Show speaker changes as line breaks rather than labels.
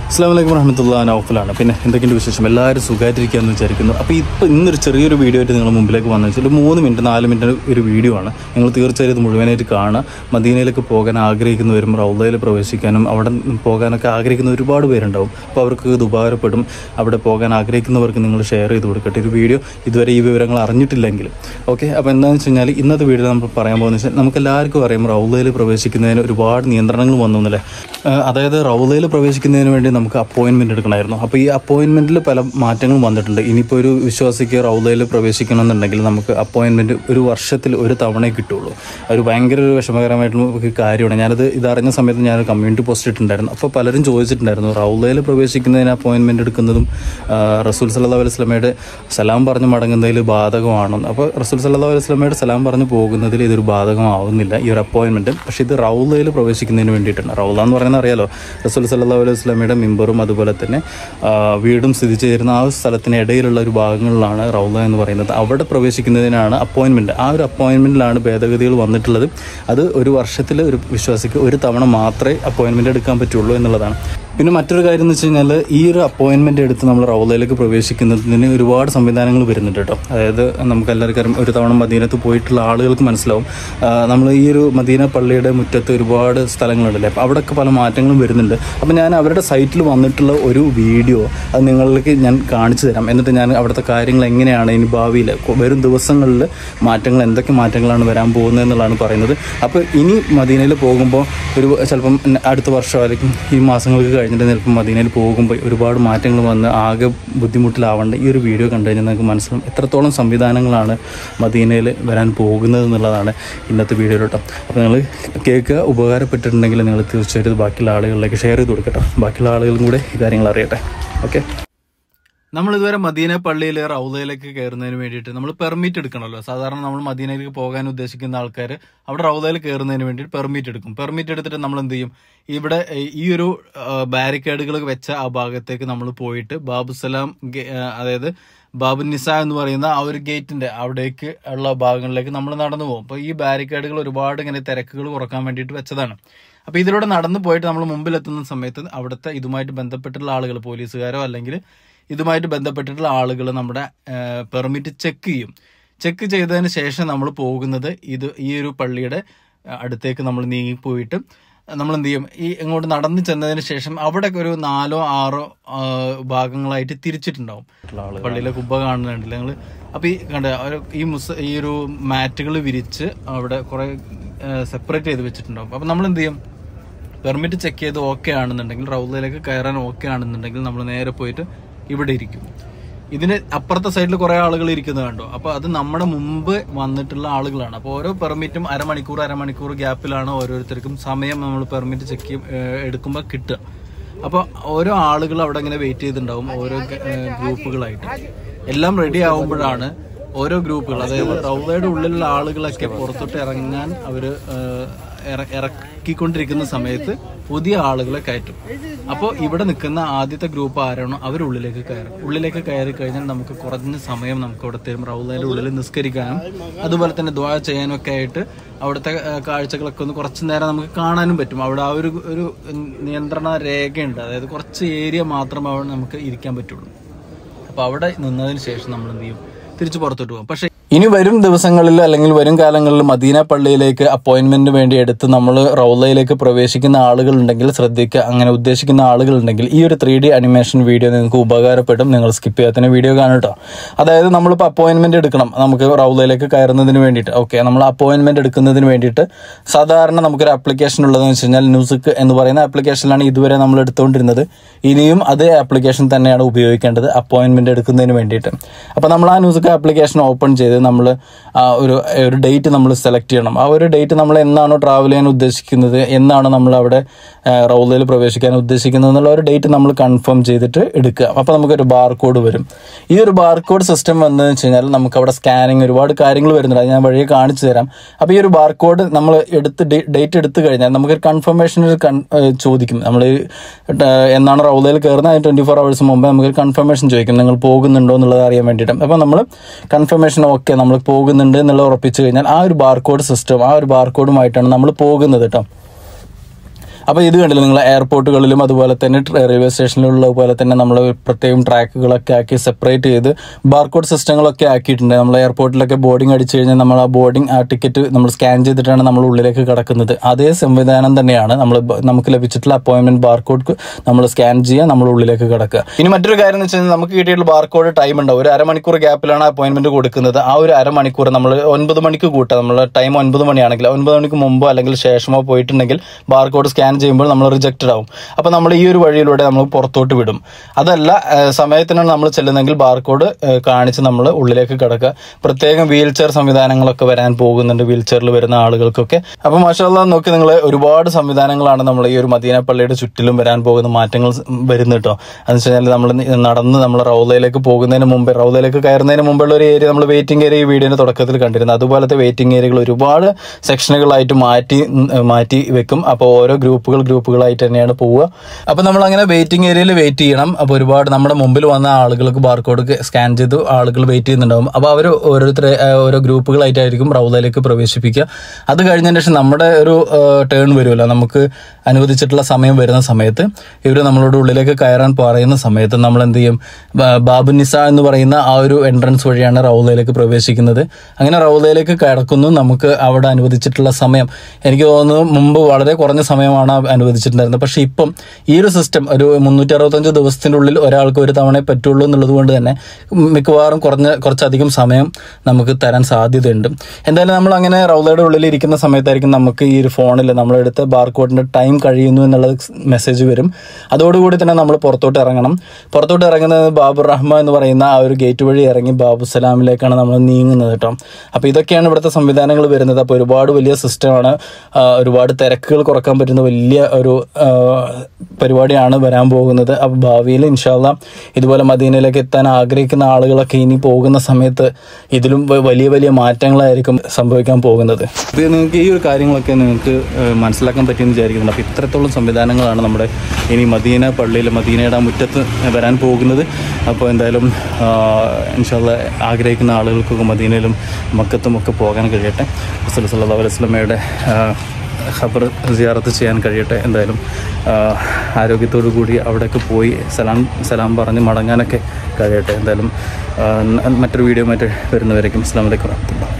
അസ്സാം വലൈക്കും വറഹമത്തുള്ള നൗഫലാണ് പിന്നെ എന്തൊക്കെയുണ്ട് വിശേഷം എല്ലാവരും സുഖമായിട്ടിരിക്കുകയെന്ന് വിചാരിക്കുന്നു അപ്പോൾ ഇപ്പോൾ ഇന്നൊരു ചെറിയൊരു വീഡിയോ ആയിട്ട് നിങ്ങൾ മുമ്പിലേക്ക് വന്നു വെച്ചാൽ ഒരു മൂന്ന് മിനിറ്റ് നാല് മിനിറ്റ് ഒരു വീഡിയോ ആണ് നിങ്ങൾ തീർച്ചയായും ഇത് മുഴുവനായിട്ട് കാണുക മദീനയിലേക്ക് പോകാൻ ആഗ്രഹിക്കുന്നവരും റൗദയിൽ പ്രവേശിക്കാനും അവിടെ പോകാനൊക്കെ ആഗ്രഹിക്കുന്ന ഒരുപാട് പേരുണ്ടാവും അപ്പോൾ അവർക്ക് ഇത് ഉപകാരപ്പെടും അവിടെ പോകാൻ ആഗ്രഹിക്കുന്നവർക്ക് നിങ്ങൾ ഷെയർ ചെയ്ത് കൊടുക്കട്ടെ ഒരു വീഡിയോ ഇതുവരെ ഈ വിവരങ്ങൾ അറിഞ്ഞിട്ടില്ലെങ്കിൽ ഓക്കെ അപ്പോൾ എന്താണെന്ന് വെച്ച് കഴിഞ്ഞാൽ ഇന്നത്തെ വീഡിയോ നമ്മൾ പറയാൻ പോകുന്നത് വെച്ചാൽ നമുക്ക് എല്ലാവർക്കും അറിയാം റൗദയിൽ പ്രവേശിക്കുന്നതിന് ഒരുപാട് നിയന്ത്രണങ്ങൾ വന്നു എന്നല്ലേ ഏഹ് അതായത് റൗദയിൽ പ്രവേശിക്കുന്നതിന് വേണ്ടി നമുക്ക് അപ്പോയിൻമെൻറ്റ് എടുക്കണമായിരുന്നു അപ്പോൾ ഈ അപ്പോയിൻമെൻറ്റിൽ പല മാറ്റങ്ങളും വന്നിട്ടുണ്ട് ഇനിയിപ്പോൾ ഒരു വിശ്വാസിക്ക് റൗദയിൽ പ്രവേശിക്കണമെന്നുണ്ടെങ്കിൽ നമുക്ക് അപ്പോയിൻമെൻറ്റ് ഒരു വർഷത്തിൽ ഒരു തവണയേ കിട്ടുള്ളൂ ഒരു ഭയങ്കര ഒരു വിഷമകരമായിട്ടുള്ള ഒരു കാര്യമാണ് ഞാനത് ഇതറിഞ്ഞ സമയത്ത് ഞാൻ കമ്മ്യൂണിറ്റി പോസ്റ്റ് ഇട്ടിട്ടുണ്ടായിരുന്നു അപ്പോൾ പലരും ചോദിച്ചിട്ടുണ്ടായിരുന്നു റൗദയിൽ പ്രവേശിക്കുന്നതിന് അപ്പോയിൻമെൻറ്റ് എടുക്കുന്നതും ആ, റസൂൽ സല്ലാ അലൈഹി സ്വലമയുടെ സലാം പറഞ്ഞ് മടങ്ങുന്നതിൽ ബാധകമാണോ അപ്പോൾ റസൂൽ സല്ലാ അലൈഹി സ്വലമയുടെ സലാം പറഞ്ഞ് പോകുന്നതിൽ ഇതൊരു ബാധകമാവുന്നില്ല ഈ ഒരു അപ്പോയിൻമെൻറ്റ് പക്ഷേ ഇത് റൗദയിൽ പ്രവേശിക്കുന്നതിന് വേണ്ടിയിട്ടാണ് റൗദ എന്ന് പറയുന്നത് അറിയാലോ റസൂൽ സല്ലാ അലൈഹി സ്വലമയുടെ മിമ്പറും അതുപോലെ തന്നെ ആ, വീടും സ്ഥിതി ചെയ്യുന്ന ആ സ്ഥലത്തിന് ഇടയിലുള്ള ഒരു ഭാഗങ്ങളിലാണ് റൗദ എന്ന് പറയുന്നത് അവിടെ പ്രവേശിക്കുന്നതിനാണ് അപ്പോയിൻമെൻറ്റ് ആ ഒരു അപ്പോയിൻമെൻറ്റിലാണ് ഭേദഗതികൾ വന്നിട്ടുള്ളത് അത് ഒരു വർഷത്തിൽ ഒരു വിശ്വാസിക്ക് ഒരു തവണ മാത്രമേ അപ്പോയിൻമെൻറ്റ് എടുക്കാൻ പറ്റുള്ളൂ എന്നുള്ളതാണ് പിന്നെ മറ്റൊരു കാര്യം എന്ന് വെച്ച് കഴിഞ്ഞാൽ ഈ ഒരു അപ്പോയിൻമെൻ്റ് എടുത്ത് നമ്മൾ റൗദയിലേക്ക് പ്രവേശിക്കുന്നതിന് ഒരുപാട് സംവിധാനങ്ങൾ വരുന്നുണ്ട് കേട്ടോ അതായത് നമുക്ക് എല്ലാവർക്കും അറിയാം ഒരു തവണ മദീനത്ത് പോയിട്ടുള്ള ആളുകൾക്ക് മനസ്സിലാവും ആ, നമ്മൾ ഈ ഒരു മദീന പള്ളിയുടെ മുറ്റത്ത് ഒരുപാട് സ്ഥലങ്ങളുണ്ടല്ലേ അപ്പോൾ അവിടെയൊക്കെ പല മാറ്റങ്ങളും വരുന്നുണ്ട് അപ്പോൾ ഞാൻ അവരുടെ സൈറ്റിൽ വന്നിട്ടുള്ള ഒരു വീഡിയോ അത് നിങ്ങളിലേക്ക് ഞാൻ കാണിച്ചു തരാം എന്നിട്ട് ഞാൻ അവിടുത്തെ കാര്യങ്ങൾ എങ്ങനെയാണ് ഇനി ഭാവിയിൽ വരും ദിവസങ്ങളിൽ മാറ്റങ്ങൾ എന്തൊക്കെ മാറ്റങ്ങളാണ് വരാൻ പോകുന്നത് എന്നുള്ളതാണ് പറയുന്നത് അപ്പോൾ ഇനി മദീനയിൽ പോകുമ്പോൾ ഒരു ചിലപ്പം അടുത്ത വർഷം അല്ലെങ്കിൽ ഈ മാസങ്ങൾക്ക് കഴിഞ്ഞിട്ട് ചിലപ്പം മദീനയിൽ പോകുമ്പോൾ ഒരുപാട് മാറ്റങ്ങൾ വന്ന് ആകെ ബുദ്ധിമുട്ടിലാവേണ്ട ഈ ഒരു വീഡിയോ കണ്ടു കഴിഞ്ഞാൽ നിങ്ങൾക്ക് മനസ്സിലാവും എത്രത്തോളം സംവിധാനങ്ങളാണ് മദീനയിൽ വരാൻ പോകുന്നത് എന്നുള്ളതാണ് ഇന്നത്തെ വീഡിയോ കേട്ടോ അപ്പോൾ നിങ്ങൾ കേൾക്കുക ഉപകാരപ്പെട്ടിട്ടുണ്ടെങ്കിൽ നിങ്ങൾ തീർച്ചയായിട്ടും ഇത് ബാക്കിയുള്ള ആളുകളിലേക്ക് ഷെയർ ചെയ്ത് കൊടുക്കട്ടോ ബാക്കിയുള്ള ആളുകളും കൂടെ ഈ കാര്യങ്ങൾ അറിയട്ടെ ഓക്കെ നമ്മൾ ഇതുവരെ മദീന പള്ളിയിൽ റൗദയിലേക്ക് കയറുന്നതിന് വേണ്ടിയിട്ട് നമ്മൾ പെർമിറ്റ് എടുക്കണമല്ലോ സാധാരണ നമ്മൾ മദീനയിലേക്ക് പോകാൻ ഉദ്ദേശിക്കുന്ന ആൾക്കാർ അവിടെ റൗദയിൽ കയറുന്നതിന് വേണ്ടിയിട്ട് പെർമിറ്റ് എടുക്കും പെർമിറ്റ് എടുത്തിട്ട് നമ്മൾ എന്ത് ചെയ്യും ഇവിടെ ഈ ഒരു ബാരിക്കേഡുകൾ വെച്ച ആ ഭാഗത്തേക്ക് നമ്മൾ പോയിട്ട് ബാബുസലാം ഗെ- ആ, അതായത് ബാബു നിസ എന്ന് പറയുന്ന ആ ഒരു ഗേറ്റിന്റെ അവിടേക്ക് ഉള്ള ഭാഗങ്ങളിലേക്ക് നമ്മൾ നടന്നു പോകും അപ്പോൾ ഈ ബാരിക്കേഡുകൾ ഒരുപാട് ഇങ്ങനെ തിരക്കുകൾ കുറക്കാൻ വേണ്ടിയിട്ട് വെച്ചതാണ് അപ്പോൾ ഇതിലൂടെ നടന്നു പോയിട്ട് നമ്മൾ മുമ്പിലെത്തുന്ന സമയത്ത് അവിടുത്തെ ഇതുമായിട്ട് ബന്ധപ്പെട്ടുള്ള ആളുകൾ പോലീസുകാരോ അല്ലെങ്കിൽ ഇതുമായിട്ട് ബന്ധപ്പെട്ടിട്ടുള്ള ആളുകൾ നമ്മുടെ പെർമിറ്റ് ചെക്ക് ചെയ്യും ചെക്ക് ചെയ്തതിന് ശേഷം നമ്മൾ പോകുന്നത് ഇത് ഈ ഒരു പള്ളിയുടെ ആ, അടുത്തേക്ക് നമ്മൾ നീങ്ങിപ്പോയിട്ട് നമ്മൾ എന്ത് ചെയ്യും ഈ ഇങ്ങോട്ട് നടന്നു ചെന്നതിന് ശേഷം അവിടെ ഒരു നാലോ ആറോ ആ, ഭാഗങ്ങളായിട്ട് തിരിച്ചിട്ടുണ്ടാവും പള്ളിയിലെ കുബ്ബ കാണുന്നുണ്ടല്ലോ ഞങ്ങൾ അപ്പോൾ ഈ കണ്ട ഒരു- ഈ മുസ ഈ ഒരു മാറ്റുകൾ വിരിച്ച് അവിടെ കുറെ സെപ്പറേറ്റ് ചെയ്ത് വെച്ചിട്ടുണ്ടാവും അപ്പം നമ്മൾ എന്ത് ചെയ്യും പെർമിറ്റ് ചെക്ക് ചെയ്ത് ഓക്കെ ആണെന്നുണ്ടെങ്കിൽ റൗദയിലേക്ക് കയറാൻ ഓക്കെ ആണെന്നുണ്ടെങ്കിൽ നമ്മൾ നേരെ പോയിട്ട് ഇവിടെ ഇരിക്കും ഇതിന് അപ്പുറത്തെ സൈഡിൽ കുറെ ആളുകൾ ഇരിക്കുന്നത് കണ്ടോ അപ്പൊ അത് നമ്മുടെ മുമ്പ് വന്നിട്ടുള്ള ആളുകളാണ് അപ്പോൾ ഓരോ പെർമിറ്റും അരമണിക്കൂർ അരമണിക്കൂർ ഗ്യാപ്പിലാണ് ഓരോരുത്തർക്കും സമയം നമ്മൾ പെർമിറ്റ് ചെക്ക് ചെയ്യും എടുക്കുമ്പോൾ കിട്ടുക അപ്പോൾ ഓരോ ആളുകൾ അവിടെ ഇങ്ങനെ വെയിറ്റ് ചെയ്തിട്ടുണ്ടാവും ഓരോ ഏഹ്, ഗ്രൂപ്പുകളായിട്ട് എല്ലാം റെഡി ആവുമ്പോഴാണ് ഓരോ ഗ്രൂപ്പുകൾ അതായത് റൗദയുടെ ഉള്ളിലുള്ള ആളുകളൊക്കെ പുറത്തോട്ട് ഇറങ്ങാൻ അവര് ഏഹ്, ഇറ- ഇറക്കിക്കൊണ്ടിരിക്കുന്ന സമയത്ത് പുതിയ ആളുകളെ കയറ്റും അപ്പോൾ ഇവിടെ നിൽക്കുന്ന ആദ്യത്തെ ഗ്രൂപ്പ് ആരാണോ അവർ ഉള്ളിലേക്ക് കയറും ഉള്ളിലേക്ക് കയറി കഴിഞ്ഞാൽ നമുക്ക് കുറഞ്ഞ സമയം നമുക്ക് അവിടെ തരും റൗദയുടെ ഉള്ളിൽ നിസ്കരിക്കാനും അതുപോലെ തന്നെ ദ്വാ ചെയ്യാനും ഒക്കെ ആയിട്ട് അവിടുത്തെ ഏഹ്, കാഴ്ചകളൊക്കെ ഒന്ന് കുറച്ച് നേരം നമുക്ക് കാണാനും പറ്റും അവിടെ ആ ഒരു ഒരു നിയന്ത്രണ രേഖയുണ്ട് അതായത് കുറച്ച് ഏരിയ മാത്രമേ അവിടെ നമുക്ക് ഇരിക്കാൻ പറ്റുള്ളൂ അപ്പൊ അവിടെ നിന്നതിന് ശേഷം നമ്മൾ എന്ത് ചെയ്യും തിരിച്ചു പുറത്തോട്ട് പോകും പക്ഷെ ഇനി വരും ദിവസങ്ങളിൽ അല്ലെങ്കിൽ വരും കാലങ്ങളിൽ മദീന പള്ളിയിലേക്ക് അപ്പോയിന്റ്മെന്റിന് വേണ്ടി എടുത്ത് നമ്മൾ റൗലയിലേക്ക് പ്രവേശിക്കുന്ന ആളുകൾ ഉണ്ടെങ്കിൽ ശ്രദ്ധിക്കുക അങ്ങനെ ഉദ്ദേശിക്കുന്ന ആളുകൾ ഉണ്ടെങ്കിൽ ഈ ഒരു ത്രീ ഡി അനിമേഷൻ വീഡിയോ നിങ്ങൾക്ക് ഉപകാരപ്പെടും നിങ്ങൾ സ്കിപ്പ് ചെയ്യാത്ത വീഡിയോ കാണും കേട്ടോ അതായത് നമ്മളിപ്പോൾ അപ്പോയിന്റ്മെന്റ് എടുക്കണം നമുക്ക് റൗലയിലേക്ക് കയറുന്നതിന് വേണ്ടിയിട്ട് ഓക്കെ നമ്മൾ അപ്പോയിന്റ്മെന്റ് എടുക്കുന്നതിന് വേണ്ടിയിട്ട് സാധാരണ നമുക്കൊരു ആപ്ലിക്കേഷൻ ഉള്ളതെന്ന് വെച്ച് കഴിഞ്ഞാൽ മ്യൂസിക് എന്ന് പറയുന്ന ആപ്ലിക്കേഷനിലാണ് ഇതുവരെ നമ്മൾ എടുത്തുകൊണ്ടിരുന്നത് ഇനിയും അതേ ആപ്ലിക്കേഷൻ തന്നെയാണ് ഉപയോഗിക്കേണ്ടത് അപ്പോയിന്റ്മെന്റ് എടുക്കുന്നതിന് വേണ്ടിയിട്ട് അപ്പോൾ നമ്മൾ ആ മ്യൂസിക് ആപ്ലിക്കേഷൻ ഓപ്പൺ ചെയ്ത് നമ്മൾ ആ ഒരു ഒരു ഡേറ്റ് നമ്മൾ സെലക്ട് ചെയ്യണം ആ ഒരു ഡേറ്റ് നമ്മൾ എന്നാണോ ട്രാവൽ ചെയ്യാൻ ഉദ്ദേശിക്കുന്നത് എന്നാണ് നമ്മൾ അവിടെ റൗലയിൽ പ്രവേശിക്കാൻ ഉദ്ദേശിക്കുന്നത് എന്നുള്ള ഒരു ഡേറ്റ് നമ്മൾ കൺഫേം ചെയ്തിട്ട് എടുക്കുക അപ്പോൾ നമുക്കൊരു ബാർ കോഡ് വരും ഈ ഒരു ബാർ കോഡ് സിസ്റ്റം വന്നതെന്ന് വെച്ച് കഴിഞ്ഞാൽ നമുക്ക് അവിടെ സ്കാനിങ് ഒരുപാട് കാര്യങ്ങൾ വരുന്നുണ്ട് അത് ഞാൻ വഴിയെ കാണിച്ചു തരാം അപ്പോൾ ഈ ഒരു ബാർ കോഡ് നമ്മൾ എടുത്ത് ഡേറ്റ് എടുത്തു കഴിഞ്ഞാൽ നമുക്കൊരു കൺഫർമേഷൻ ഒരു കൺ ഏഹ് ചോദിക്കും നമ്മൾ എന്നാണ് റൗലയിൽ കയറുന്നത് അതിന് ട്വൻറ്റി ഫോർ അവേഴ്സ് മുമ്പ് നമുക്കൊരു കൺഫർമേഷൻ ചോദിക്കും നിങ്ങൾ പോകുന്നുണ്ടോ എന്നുള്ളത് അറിയാൻ വേണ്ടിയിട്ട് അപ്പോൾ നമ്മൾ കൺഫർമേഷൻ ഓക്കെ നമ്മൾ പോകുന്നുണ്ട് എന്നുള്ളത് ഉറപ്പിച്ചു കഴിഞ്ഞാൽ ആ ഒരു ബാർ കോഡ് സിസ്റ്റം ആ ഒരു ബാർ കോഡുമായിട്ടാണ് നമ്മൾ പോകുന്നത് കേട്ടോ അപ്പോൾ ഇത് കണ്ടില്ല നിങ്ങൾ എയർപോർട്ടുകളിലും അതുപോലെ തന്നെ ട്ര- റെയിൽവേ സ്റ്റേഷനിലുള്ള പോലെ തന്നെ നമ്മൾ പ്രത്യേകം ട്രാക്കുകളൊക്കെ ആക്കി സെപ്പറേറ്റ് ചെയ്ത് ബാർകോഡ് സിസ്റ്റങ്ങളൊക്കെ ആക്കിയിട്ടുണ്ട് നമ്മൾ എയർപോർട്ടിലൊക്കെ ബോർഡിംഗ് അടിച്ചു കഴിഞ്ഞാൽ നമ്മൾ ആ ബോർഡിംഗ് ആ ടിക്കറ്റ് നമ്മൾ സ്കാൻ ചെയ്തിട്ടാണ് നമ്മൾ ഉള്ളിലേക്ക് കടക്കുന്നത് അതേ സംവിധാനം തന്നെയാണ് നമ്മൾ ബ- നമുക്ക് ലഭിച്ചിട്ടുള്ള അപ്പോയിൻമെന്റ് ബാർകോഡ് നമ്മൾ സ്കാൻ ചെയ്യുക നമ്മൾ ഉള്ളിലേക്ക് കടക്കുക ഇനി മറ്റൊരു കാര്യം എന്ന് വെച്ച് കഴിഞ്ഞാൽ നമുക്ക് കിട്ടിയിട്ടുള്ള ബാർകോഡ് ടൈം ഉണ്ടാവും ഒരു അരമണിക്കൂർ ഗ്യാപ്പിലാണ് അപ്പോയിൻമെന്റ് കൊടുക്കുന്നത് ആ ഒരു അരമണിക്കൂർ നമ്മൾ ഒൻപത് മണിക്ക് കൂട്ടാം നമ്മൾ ടൈം ഒൻപത് മണിയാണെങ്കിൽ ഒൻപത് മണിക്ക് മുമ്പോ അല്ലെങ്കിൽ ശേഷമോ പോയിട്ടുണ്ടെങ്കിൽ ബാർകോഡ് സ്കാൻ ചെയ്യുമ്പോൾ നമ്മൾ റിജക്റ്റഡ് ആവും അപ്പോൾ നമ്മൾ ഈ ഒരു വഴിയിലൂടെ നമ്മൾ പുറത്തോട്ട് വിടും അതല്ല ഏഹ്, സമയത്തിനാണ് നമ്മൾ ചെല്ലുന്നതെങ്കിൽ ബാർകോഡ് കാണിച്ച് നമ്മൾ ഉള്ളിലേക്ക് കിടക്കുക പ്രത്യേകം വീൽ ചെയർ സംവിധാനങ്ങളൊക്കെ വരാൻ പോകുന്നുണ്ട് വീൽ ചെയറിൽ വരുന്ന ആളുകൾക്കൊക്കെ അപ്പോൾ മാഷാല്ല നോക്കി നിങ്ങൾ ഒരുപാട് സംവിധാനങ്ങളാണ് നമ്മൾ ഈ ഒരു മദീന പള്ളിയുടെ ചുറ്റിലും വരാൻ പോകുന്ന മാറ്റങ്ങൾ വരുന്നു കേട്ടോ അതെന്ന് വെച്ച് കഴിഞ്ഞാൽ നമ്മൾ നടന്ന് നമ്മൾ റൗദയിലേക്ക് പോകുന്നതിന് മുമ്പ് റൗദയിലേക്ക് കയറുന്നതിന് മുമ്പുള്ള ഒരു ഏരിയ നമ്മൾ വെയിറ്റിംഗ് ഏരിയ ഈ വീഡിയോന്റെ തുടക്കത്തിൽ കണ്ടിരുന്നു അതുപോലത്തെ വെയിറ്റിംഗ് ഏരിയകൾ ഒരുപാട് സെക്ഷനുകളായിട്ട് മാറ്റി ഉം, മാറ്റി വെക്കും അപ്പോൾ ഓരോ ഗ്രൂപ്പുകൾ ഗ്രൂപ്പുകളായിട്ട് തന്നെയാണ് പോവുക അപ്പോൾ നമ്മൾ അങ്ങനെ വെയിറ്റിംഗ് ഏരിയയിൽ വെയിറ്റ് ചെയ്യണം അപ്പോൾ ഒരുപാട് നമ്മുടെ മുമ്പിൽ വന്ന ആളുകൾക്ക് ബാർകോഡ് സ്കാൻ ചെയ്ത് ആളുകൾ വെയിറ്റ് ചെയ്യുന്നുണ്ടാവും അപ്പോൾ അവർ ഓരോരുത്തരെ ആ, ഓരോ ഗ്രൂപ്പുകളായിട്ടായിരിക്കും റൗദയിലേക്ക് പ്രവേശിപ്പിക്കുക അത് കഴിഞ്ഞതിന് ശേഷം നമ്മുടെ ഒരു ടേൺ വരുമല്ലോ നമുക്ക് അനുവദിച്ചിട്ടുള്ള സമയം വരുന്ന സമയത്ത് ഇവർ നമ്മളോട് ഉള്ളിലേക്ക് കയറാൻ പറയുന്ന സമയത്ത് നമ്മൾ എന്ത് ചെയ്യും ബ- ബാബു നിസ എന്ന് പറയുന്ന ആ ഒരു എൻട്രൻസ് വഴിയാണ് റൗദയിലേക്ക് പ്രവേശിക്കുന്നത് അങ്ങനെ റൗദയിലേക്ക് കടക്കുന്നു നമുക്ക് അവിടെ അനുവദിച്ചിട്ടുള്ള സമയം എനിക്ക് തോന്നുന്നു മുമ്പ് വളരെ കുറഞ്ഞ സമയമാണ് അനുവദിച്ചിട്ടുണ്ടായിരുന്നത് പക്ഷേ ഇപ്പം ഈ ഒരു സിസ്റ്റം ഒരു മുന്നൂറ്റി അറുപത്തഞ്ച് ദിവസത്തിൻ്റെ ഉള്ളിൽ ഒരാൾക്ക് ഒരു തവണ പറ്റുള്ളൂ എന്നുള്ളത് കൊണ്ട് തന്നെ മിക്കവാറും കുറഞ്ഞ കുറച്ചധികം സമയം നമുക്ക് തരാൻ സാധ്യതയുണ്ട് എന്തായാലും നമ്മൾ അങ്ങനെ റൗദയുടെ ഉള്ളിൽ ഇരിക്കുന്ന സമയത്തായിരിക്കും നമുക്ക് ഈ ഒരു ഫോണിൽ നമ്മളെടുത്ത ബാർകോഡിന്റെ ടൈം കഴിയുന്നു എന്നുള്ള മെസ്സേജ് വരും അതോടുകൂടി തന്നെ നമ്മൾ പുറത്തോട്ട് ഇറങ്ങണം പുറത്തോട്ട് ഇറങ്ങുന്നത് ബാബു റഹ്മ എന്ന് പറയുന്ന ആ ഒരു ഗേറ്റ് വഴി ഇറങ്ങി ബാബു സലാമിലേക്കാണ് നമ്മൾ നീങ്ങുന്നത് കേട്ടോ അപ്പോൾ ഇതൊക്കെയാണ് ഇവിടുത്തെ സംവിധാനങ്ങൾ വരുന്നത് അപ്പോൾ ഒരുപാട് വലിയ സിസ്റ്റമാണ് ഒരുപാട് തിരക്കുകൾ കുറക്കാൻ പറ്റുന്ന വലിയ ഒരു ആ, പരിപാടിയാണ് വരാൻ പോകുന്നത് അപ്പോൾ ഭാവിയിൽ ഇൻഷാല്ല ഇതുപോലെ മദീനയിലേക്ക് എത്താൻ ആഗ്രഹിക്കുന്ന ആളുകളൊക്കെ ഇനി പോകുന്ന സമയത്ത് ഇതിലും വ- വലിയ വലിയ മാറ്റങ്ങളായിരിക്കും സംഭവിക്കാൻ പോകുന്നത് അപ്പോൾ നിങ്ങൾക്ക് ഈ ഒരു കാര്യങ്ങളൊക്കെ നിങ്ങൾക്ക് ഏഹ്, മനസ്സിലാക്കാൻ പറ്റിയെന്ന് വിചാരിക്കുന്നുണ്ട് അപ്പോൾ ഇത്രത്തോളം സംവിധാനങ്ങളാണ് നമ്മുടെ ഇനി മദീന പള്ളിയിൽ മദീനയുടെ ആ മുറ്റത്ത് വരാൻ പോകുന്നത് അപ്പോൾ എന്തായാലും ഇൻഷാല്ല ആഗ്രഹിക്കുന്ന ആളുകൾക്കൊക്കെ മദീനയിലും മക്കത്തും ഒക്കെ പോകാൻ കഴിയട്ടെ റസൂൽ സല്ലല്ലാഹു അലൈഹി വസല്ലമയുടെ ഖബർ സിയാറത്ത് ചെയ്യാൻ കഴിയട്ടെ എന്തായാലും ആ, ആരോഗ്യത്തോടു കൂടി അവിടെയൊക്കെ പോയി സലാം സലാം പറഞ്ഞ് മടങ്ങാനൊക്കെ കഴിയട്ടെ എന്തായാലും ആ, മറ്റൊരു വീഡിയോ മറ്റേ വരുന്നവരേക്കും അസ്സാം വലൈക്കും വാഹമത്തുള്ള